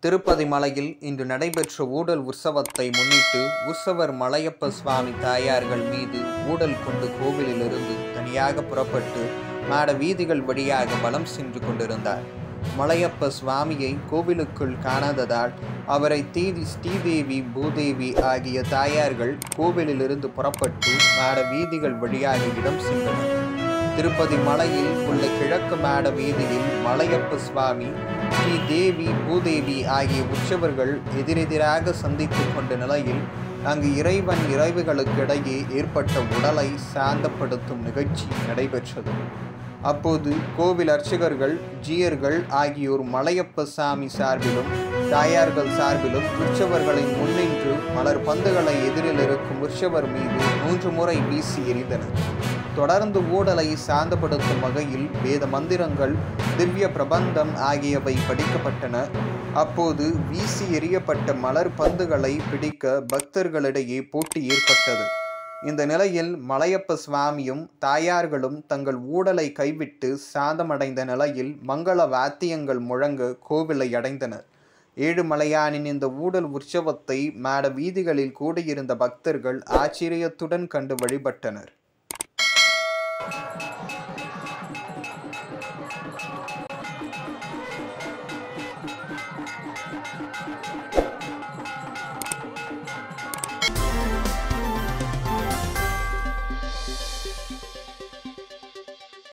திருப்பதி மலையில் இன்று நடைபெற்ற ஊடல் உற்சவத்தை முன்னிட்டு உற்சவர் மலையப்ப சுவாமி தாயார்கள் மீது ஊடல் கொண்டு கோவிலிலிருந்து தனியாக புறப்பட்டு மாட வீதிகள் வழியாக வலம் சென்று கொண்டிருந்தார் மலையப்ப சுவாமியை கோவிலுக்குள் காணாததால் அவரை தீதி ஸ்ரீதேவி பூதேவி ஆகிய தாயார்கள் கோவிலிலிருந்து புறப்பட்டு மாட வீதிகள் வழியாக இடம் சென்றனர் திருப்பதி மலையில் உள்ள கிழக்கு மாட வீதியில் மலையப்ப சுவாமி ஸ்ரீ தேவி பூதேவி ஆகிய உற்சவர்கள் எதிரெதிராக சந்தித்துக் கொண்ட நிலையில் அங்கு இறைவன் இறைவுகளுக்கிடையே ஏற்பட்ட உடலை சாந்தப்படுத்தும் நிகழ்ச்சி நடைபெற்றது அப்போது கோவில் அர்ச்சகர்கள் ஜீயர்கள் ஆகியோர் மலையப்ப சாமி சார்பிலும் தாயார்கள் சார்பிலும் உற்சவர்களின் முன்னின்று மலர் பந்துகளை எதிரில் இருக்கும் உற்சவர் மீது மூன்று முறை வீசி எறிந்தனர் தொடர்ந்து ஊடலை சாந்தப்படுத்தும் வகையில் வேத மந்திரங்கள் திவ்ய பிரபந்தம் ஆகியவை படிக்கப்பட்டன அப்போது வீசி எறியப்பட்ட மலர் பந்துகளை பிடிக்க பக்தர்களிடையே போட்டி ஏற்பட்டது இந்த நிலையில் மலையப்ப சுவாமியும் தாயார்களும் தங்கள் ஊடலை கைவிட்டு சாந்தமடைந்த நிலையில் மங்கள வாத்தியங்கள் முழங்க கோவிலை அடைந்தனர் ஏழுமலையானின் இந்த ஊடல் உற்சவத்தை மாட வீதிகளில் கூடியிருந்த பக்தர்கள் ஆச்சரியத்துடன் கண்டு வழிபட்டனர்